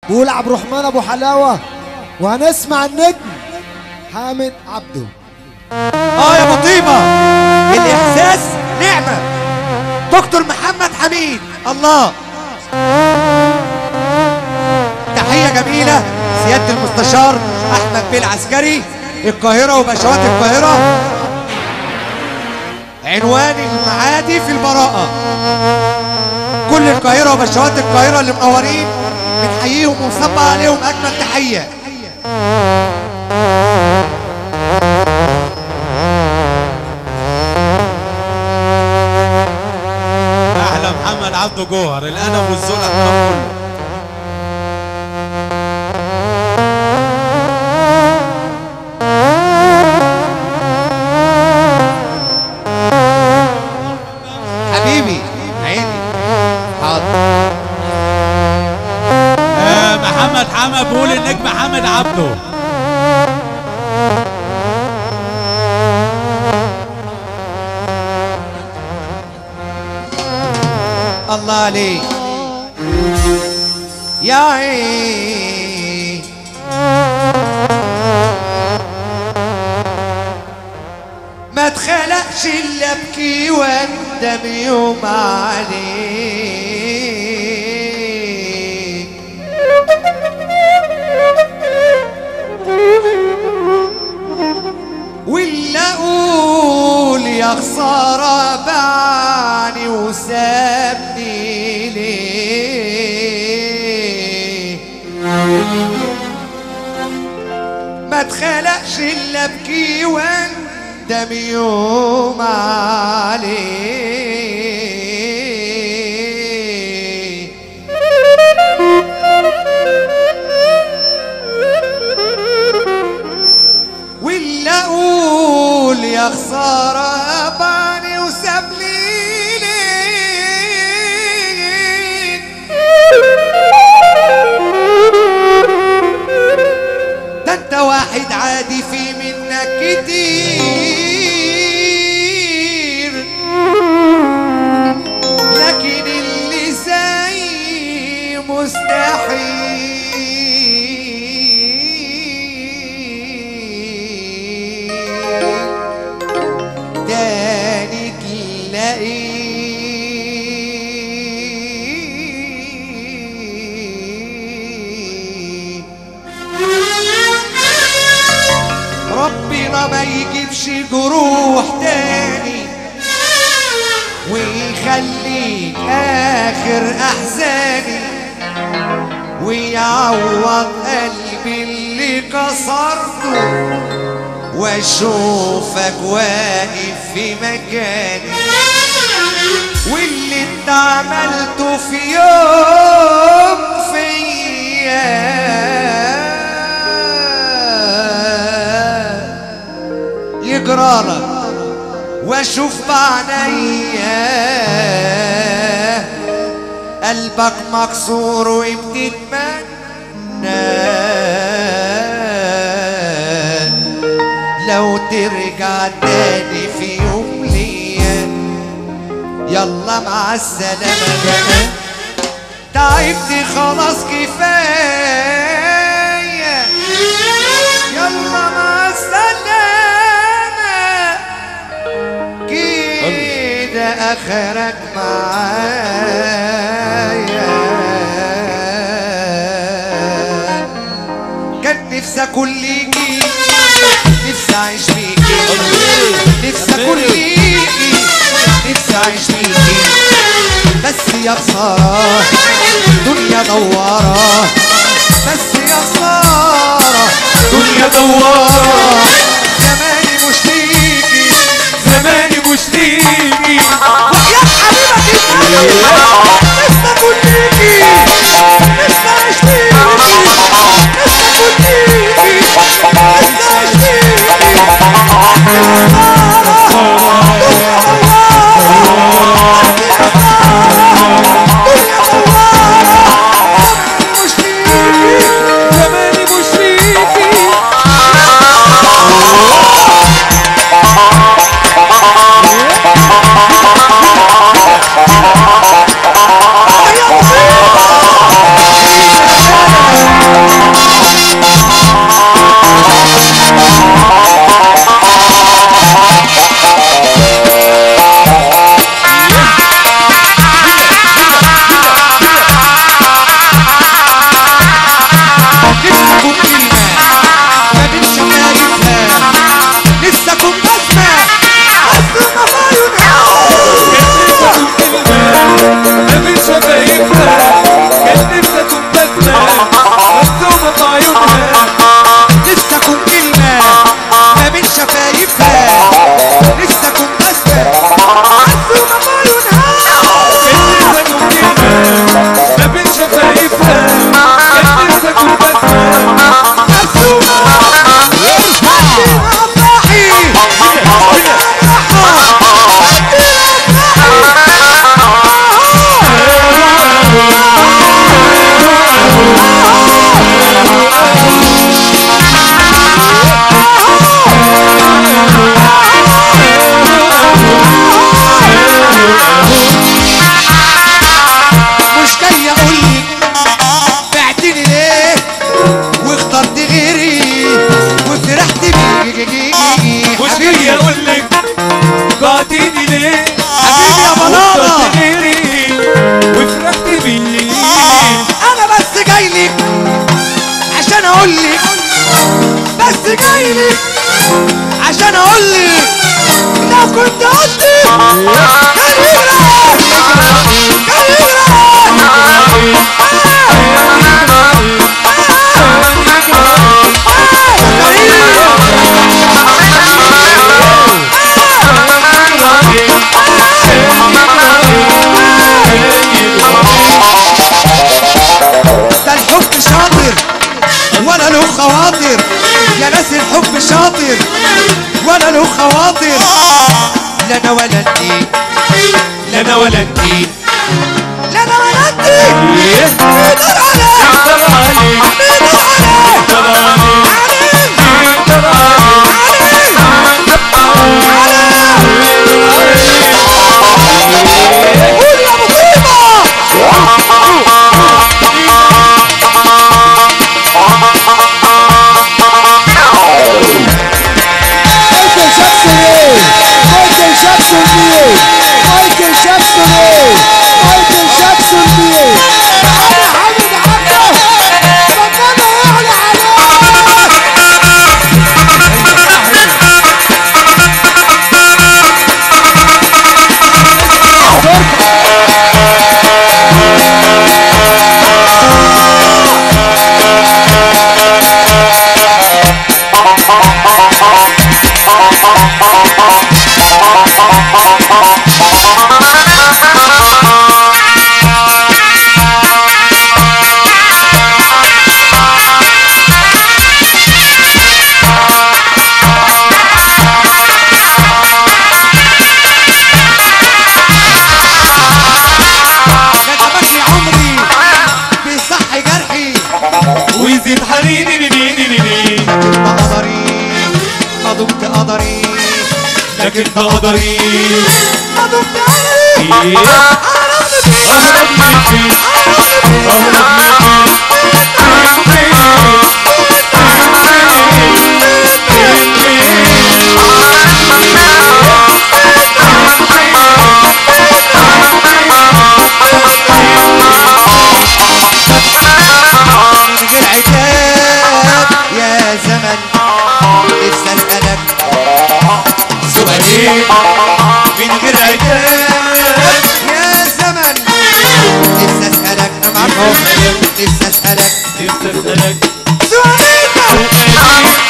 بقول عبد الرحمن ابو حلاوه وهنسمع النجم حامد عبده اه يا ابو طيبه الاحساس نعمه دكتور محمد حميد الله تحيه جميله سياده المستشار احمد بيه العسكري القاهره وبشوات القاهره عنوان المعادي في البراءه كل القاهره وبشوات القاهره اللي منورين بنحييهم ونصب عليهم اجمل تحيه احلى محمد عبده جوهر الادب والذوق الاحترام كله حبيبي عيني حاضر آه محمد حمد بيقول النجم حامد عبده الله عليك يا عين ما تخلقش الا ابكي واندم يوم عليك ولا اقول يا خساره باعني وسابني ليه ما تخلقش الا ابكي واندم يوم عليه ولا اقول يا خساره باني وساب لي ليك ده انت واحد عادي في منك كتير لكن اللي زي مستحيل تاني تلاقيه ربنا ما يجيبش جروح تاني ويخليك اخر احزاني ويعوض قلبي اللي كسرته واشوفك واقف في مكاني واللي انت عملته في يوم فيا يجرالك واشوف بعينيا قلبك مكسور وبتتمنى لو ترجع تاني في يوم ليا يلا مع السلامة بقى تعبت خلاص كفاية يلا مع السلامة كده آخرك معايا كان نفسي اكون ليكي نفسي اعيش بيكي نفسي اكون ليكي نفسي اعيش بيكي بس يا خسارة دنيا دوارة بس يا خسارة دنيا دوارة زماني مش ليكي زماني مش ليكي وحياة حبيبك انت نفسي اكون ليكي نفسي اعيش بيكي نفسي اكون ليكي نفسي اعيش بيكي زماني مش ليكي اقول لك بس جاي لك عشان اقول لك لو كنت قلت كان يجرى كان يجرى ده الحب شاطر ولا له خواطر يا ناس الحب شاطر ولا له خواطر لا انا ولا انتي لا انا ولا انتي لا انا ولا انتي نقدر عليه طب عليك نقدر عليه طب عليك طب قول يا ابو طيبه مايكل جاكسون ايه مايكل جاكسون ايه مايكل جاكسون ايه مايكل جاكسون ايه علي حامد عبده ربنا يعلى عليه كتبك لي عمري بيصحي جرحي ويزيد حنيني لي لي لي لي ما قدري ما دمت قدري لكن تقدري ما دمت قدري ايه اهرب مني اهرب من غير عتاب يا زمن نفسي اسالك سؤالين من غير عتاب يا زمن نفسي اسالك انا معاك اهو نفسي اسالك نفسي اسالك سؤالين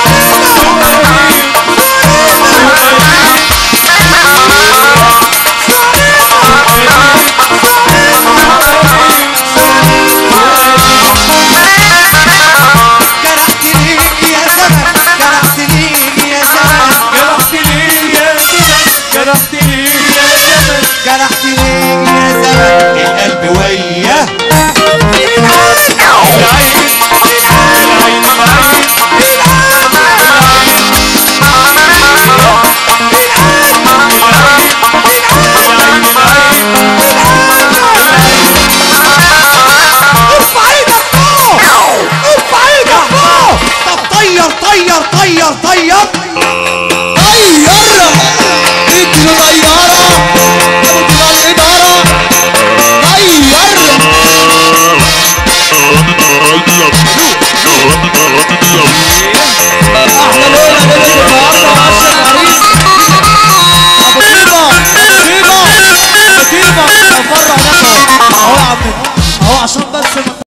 جرحتني يا زمن جرحتني يا زمن جرحتني يا زمن جرحتني يا زمن جرحتني يا زمن القلب وياه العين العين العين العين ارفع ايدك فوق ارفع ايدك فوق طب طير طير طير طير